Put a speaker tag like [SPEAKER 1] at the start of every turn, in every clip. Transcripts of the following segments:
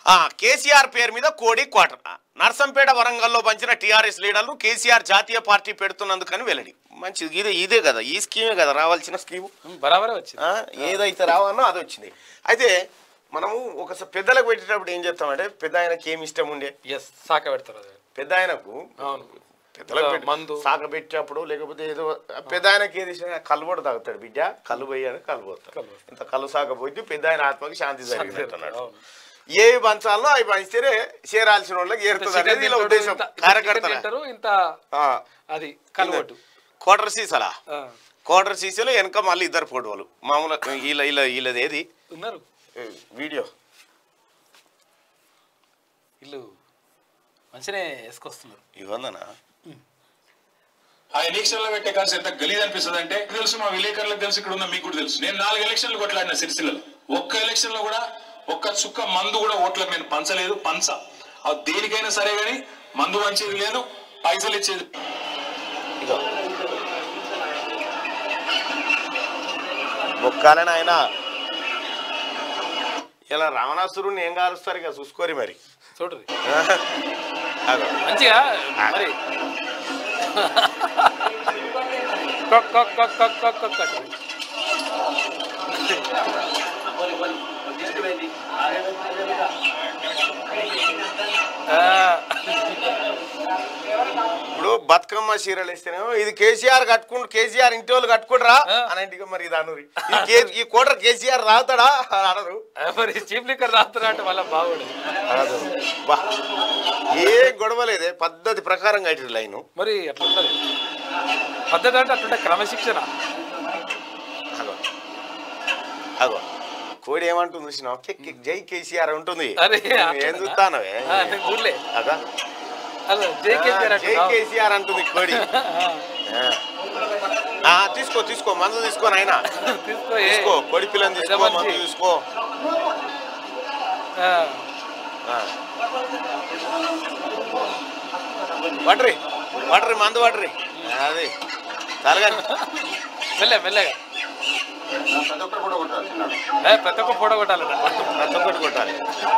[SPEAKER 1] ఆ, కేసీఆర్ పేరు మీద కోడి క్వార్టర్ ఆ, నర్సంపేట వరంగల్లో పంచిన టీఆర్ఎస్ లీడర్లు కేసీఆర్ జాతీయ పార్టీ పెడుతున్నందుకని వెల్లడి మంచిది ఇదే ఇదే కదా ఈ స్కీమే కదా రావాల్సిన స్కీము
[SPEAKER 2] బరాబరే వచ్చింది
[SPEAKER 1] ఆ, ఏదైతే రావాలో అది వచ్చింది అయితే మనము ఒకసారి పెద్దలకు పెట్టేటప్పుడు ఏం చేస్తామంటే పెద్ద ఆయనకి ఏమి ఇష్టం ఉండే
[SPEAKER 2] ఎస్ సాక పెడతారు అది
[SPEAKER 1] పెద్ద ఆయనకు
[SPEAKER 2] అవును
[SPEAKER 1] పెద్దలకు
[SPEAKER 2] ఇంకా
[SPEAKER 1] పెట్టి-
[SPEAKER 2] మందు.
[SPEAKER 1] సాగ పెట్టేటప్పుడు లేకపోతే ఏదో పెద్ద ఆయనకి ఏది ఇష్టం కళ్ళు కూడా తాగుతాడు బిడ్డ కళ్ళు పోయాడు కళ్ళు పోతాడు
[SPEAKER 2] కళ్ళు
[SPEAKER 1] ఇంత కళ్ళు సాగ పోయి పెద్ద ఆయన ఆత్మకి శాంతి జరిగినట్టు అన్నాడు
[SPEAKER 2] అవును.
[SPEAKER 1] ఏవి పంచాలో అవి పంచితేనే చేరాల్సిన వాళ్ళకి ఏరుతుంది
[SPEAKER 2] చికెన్
[SPEAKER 1] అనేది వీళ్ళ
[SPEAKER 2] తింటాడు,
[SPEAKER 1] ఉద్దేశం
[SPEAKER 2] ఇంత- ఇంత
[SPEAKER 1] కార్యకర్తల
[SPEAKER 2] చికెన్ తింటారు ఇంత
[SPEAKER 1] ఆ,
[SPEAKER 2] అది కలవట్టు
[SPEAKER 1] కోటర్ సీసాలా
[SPEAKER 2] ఆ,
[SPEAKER 1] కోటర్ సీసాలో వెనక మళ్ళీ ఇద్దరు ఫోటోలు మామూలుగా వీళ్ళ వీళ్ళ వీళ్ళది ఏది
[SPEAKER 2] ఉన్నారు
[SPEAKER 1] ఏ, వీడియో
[SPEAKER 2] వీళ్ళు మంచిగానే వేసుకొస్తున్నారు
[SPEAKER 1] ఇవ్వందనా
[SPEAKER 3] ఆ ఎలక్షన్ లో పెట్టే కాల్సి ఎంత గలీజ్ అనిపిస్తుంది అంటే తెలుసు మా విలేకరులకు తెలుసు ఇక్కడ ఉన్న మీకు కూడా తెలుసు నేను నాలుగు ఎలక్షన్లు కొట్లాడిన సిరిసిల్లలో ఒక్క ఎలక్షన్ లో కూడా ఒక్క చుక్క మందు కూడా ఓట్లకు నేను పంచలేదు పంచ ఆ దేనికైనా సరే గానీ మందు పంచేది లేదు పైసలు ఇచ్చేది
[SPEAKER 1] ఇగో బొక్కాలని ఆయన ఇలా రావణాసురుని ఏం కాలుస్తారు ఇక చూసుకోరి మరి
[SPEAKER 2] చూడరు
[SPEAKER 1] అగో.
[SPEAKER 2] మంచిగా మరి కొక్ కొక్ కొక్ కొక్ కొక్ కొక్ అంటారు. ఆ,
[SPEAKER 1] ఇప్పుడు బతుకమ్మ చీరలు ఇస్తేనేమో ఇది కేసీఆర్ కట్టుకుంటు కేసీఆర్ ఇంటి వాళ్ళు కట్టుకుంటారా
[SPEAKER 2] ఆ.
[SPEAKER 1] అని ఇంటికి మరి ఇది అనరు ఈ కే- ఈ కోటర్ కేసీఆర్ రావుతాడా అని అనరు
[SPEAKER 2] మరి చీప్ లిక్కర్ రాస్తున్నా అంటే మళ్ళీ బాగుండదు
[SPEAKER 1] అనదు. బా ఏ గొడవ లేదే పద్ధతి ప్రకారం కట్టిరు లైను
[SPEAKER 2] మరి అట్లా ఉంటది పద్ధతి అంటే అట్లుంటే క్రమశిక్షణ
[SPEAKER 1] అగో అగో కోడి ఏమంటుంది చూసినావు కిక్ కిక్ జై కేసీఆర్ ఉంటుంది
[SPEAKER 2] అరే
[SPEAKER 1] నువ్వు ఏం చూస్తానవే
[SPEAKER 2] ఆ, నేను చూడలే
[SPEAKER 1] అగా
[SPEAKER 2] అదే జై కేసీఆర్
[SPEAKER 1] జై
[SPEAKER 2] అంటున్నావు.
[SPEAKER 1] కేసీఆర్ అంటుంది కోడి
[SPEAKER 2] ఆ,
[SPEAKER 1] ఆ. ఆ, తీసుకో తీసుకో మందు తీసుకో నాయన
[SPEAKER 2] తీసుకో ఏ.
[SPEAKER 1] తీసుకో కోడి పిల్లని తీసుకో
[SPEAKER 2] పెద్ద
[SPEAKER 1] మందు
[SPEAKER 2] మనిషి.
[SPEAKER 1] తీసుకో
[SPEAKER 2] ఆ,
[SPEAKER 1] ఆ. వడ్రి వడ్రి మందు వడ్రి అది తలగా
[SPEAKER 2] మెల్లె మెల్లగా
[SPEAKER 3] ప్రతి ఒక్కరు కూడా కొట్టాలి
[SPEAKER 2] ఏ, ప్రతి ఒక్క ఫోటో కొట్టాలట
[SPEAKER 1] ప్రతి ఒక్కటి కొట్టాలి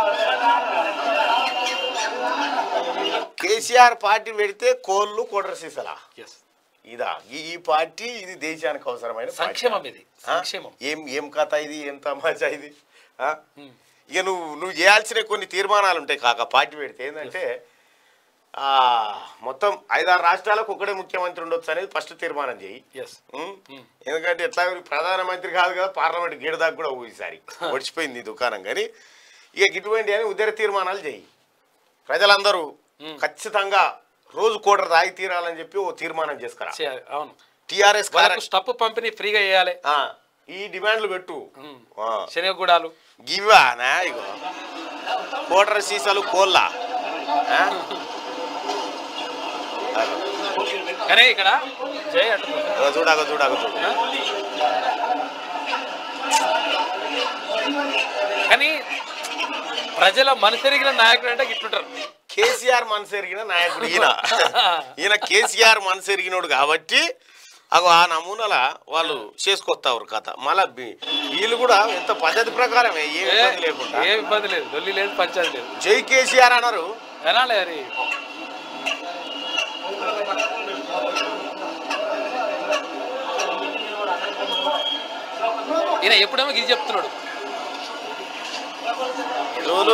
[SPEAKER 1] కేసీఆర్ పార్టీ పెడితే కోళ్ళు కోటర సీసలా
[SPEAKER 2] ఎస్
[SPEAKER 1] ఇదా ఈ ఈ పార్టీ ఇది దేశానికి అవసరమైన పార్టీ.
[SPEAKER 2] సంక్షేమం ఇది
[SPEAKER 1] ఆ?
[SPEAKER 2] సంక్షేమం
[SPEAKER 1] ఏం ఏం కథ ఇది ఏం తమాషా ఇది ఆ? ఇక నువ్వు నువ్వు చేయాల్సిన కొన్ని తీర్మానాలు ఉంటాయి కాక పార్టీ పెడితే ఏంటంటే ఆ, మొత్తం ఐదారు రాష్ట్రాలకు ఒకటే ముఖ్యమంత్రి ఉండొచ్చు అనేది ఫస్ట్ తీర్మానం చేయి
[SPEAKER 2] ఎస్
[SPEAKER 1] ఉం? ఎందుకంటే ఎట్లా ప్రధానమంత్రి కాదు కదా పార్లమెంట్ గీడ దాకా కూడా ఈసారి ఒడిచిపోయింది ఈ దుకాణం కానీ ఇక ఇటువంటి అని ఉదర తీర్మానాలు చేయి ప్రజలందరూ ఖచ్చితంగా రోజు కోటర్ తాగి తీరాలని చెప్పి ఓ తీర్మానం చేసుకురా
[SPEAKER 2] చేయాలి అవును
[SPEAKER 1] టిఆర్ఎస్
[SPEAKER 2] వాళ్ళకు స్టప్ పంపిణీ ఫ్రీగా చేయాలి
[SPEAKER 1] ఈ డిమాండ్లు పెట్టు ఆ.
[SPEAKER 2] శనగగూడాలు
[SPEAKER 1] గివ్వానా ఇగో కోటర్ సీసాలు కోళ్ళ ఆ? అగో.
[SPEAKER 2] కానీ ఇక్కడ జై అంటున్నారు
[SPEAKER 1] అగో చూడగో చూడగో చూడు
[SPEAKER 2] కానీ ప్రజల మనసెరిగిన నాయకుడు అంటే ఇట్లుంటారు
[SPEAKER 1] కేసీఆర్ మనసు ఎరిగిన నాయకుడు ఈయన ఈయన కేసీఆర్ మనసు ఎరిగినోడు కాబట్టి అగో ఆ నమూనాల వాళ్ళు చేసుకొస్తారు కథ మళ్ళా బి- వీళ్ళు కూడా ఎంత పద్ధతి ప్రకారమే ఏ
[SPEAKER 2] ఏ
[SPEAKER 1] ఇబ్బంది లేకుండా
[SPEAKER 2] ఏ ఇబ్బంది లేదు లొల్లి లేదు పంచాయతీ లేదు
[SPEAKER 1] జై కేసీఆర్ అన్నారు
[SPEAKER 2] వినాలి అది ఈయన ఎప్పుడేమో ఇది చెప్తున్నాడు
[SPEAKER 1] రోజులు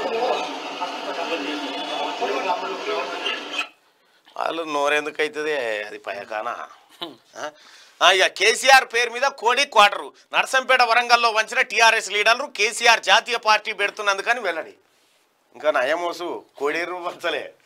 [SPEAKER 1] వాళ్ళు నోరెందుకు అవుతుంది అది పయకానా ఆ? ఆ, ఇక కేసీఆర్ పేరు మీద కోడి క్వార్టరు నర్సంపేట వరంగల్లో వంచిన టీఆర్ఎస్ లీడర్లు కేసీఆర్ జాతీయ పార్టీ పెడుతున్నందుకని వెళ్ళడి ఇంకా నయమోసు కోడేరు వంచలే